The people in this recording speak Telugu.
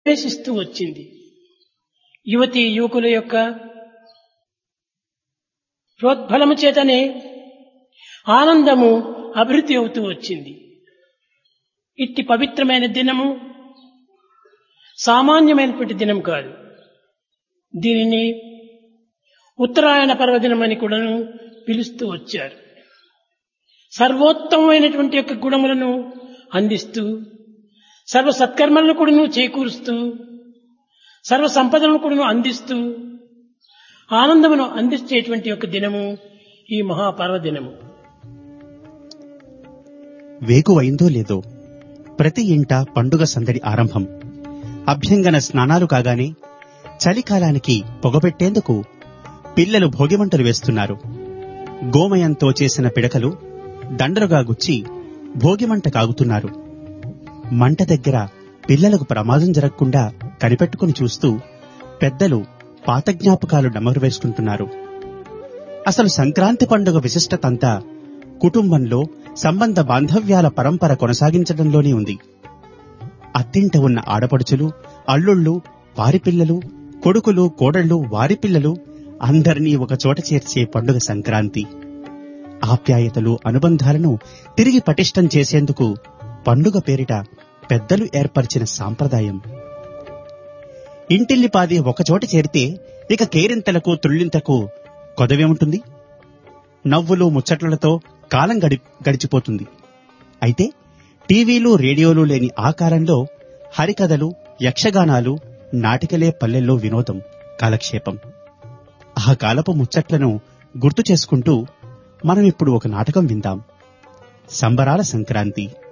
ప్రవేశిస్తూ వచ్చింది యువతి యువకుల యొక్క ప్రోద్బలము చేతనే ఆనందము అభివృద్ధి అవుతూ వచ్చింది ఇట్టి పవిత్రమైన దినము సామాన్యమైనటువంటి దినం కాదు దీనిని ఉత్తరాయణ పర్వదినం అని కూడాను పిలుస్తూ వచ్చారు సర్వోత్తమమైనటువంటి యొక్క గుణములను అందిస్తూ సర్వ సత్కర్మలను కూడాను చేకూరుస్తూ సర్వ సంపదలను కూడాను అందిస్తూ ఆనందమును అందించేటువంటి యొక్క దినము ఈ మహాపర్వదినము వేకువైందో లేదో ప్రతి ఇంట పండుగ సందడి ఆరంభం అభ్యంగన స్నానాలు కాగానే చలికాలానికి పొగబెట్టేందుకు పిల్లలు భోగిమంటలు వేస్తున్నారు గోమయంతో చేసిన పిడకలు దండలుగా గుచ్చి భోగిమంట కాగుతున్నారు మంట దగ్గర పిల్లలకు ప్రమాదం జరగకుండా కనిపెట్టుకుని చూస్తూ పెద్దలు పాత జ్ఞాపకాలు నమరు వేసుకుంటున్నారు అసలు సంక్రాంతి పండుగ విశిష్టతంతా కుటుంబంలో సంబంధ బాంధవ్యాల పరంపర కొనసాగించడంలోనే ఉంది అత్తింట ఉన్న ఆడపడుచులు అల్లుళ్ళు వారి పిల్లలు కొడుకులు కోడళ్ళు వారి పిల్లలు అందరినీ ఒక చోట చేర్చే పండుగ సంక్రాంతి ఆప్యాయతలు అనుబంధాలను తిరిగి పటిష్టం చేసేందుకు పండుగ పేరిట పెద్దలు ఏర్పరిచిన సాంప్రదాయం ఇంటిల్లిపాది ఒకచోట చేరితే ఇక కేరింతలకు తుళ్ళింతకు కొదవేముంటుంది నవ్వులు ముచ్చట్లతో కాలం గడి గడిచిపోతుంది అయితే టీవీలు రేడియోలు లేని ఆ కాలంలో హరికథలు యక్షగానాలు నాటికలే పల్లెల్లో వినోదం కాలక్షేపం ఆ కాలపు ముచ్చట్లను గుర్తు చేసుకుంటూ మనం ఇప్పుడు ఒక నాటకం విందాం సంబరాల సంక్రాంతి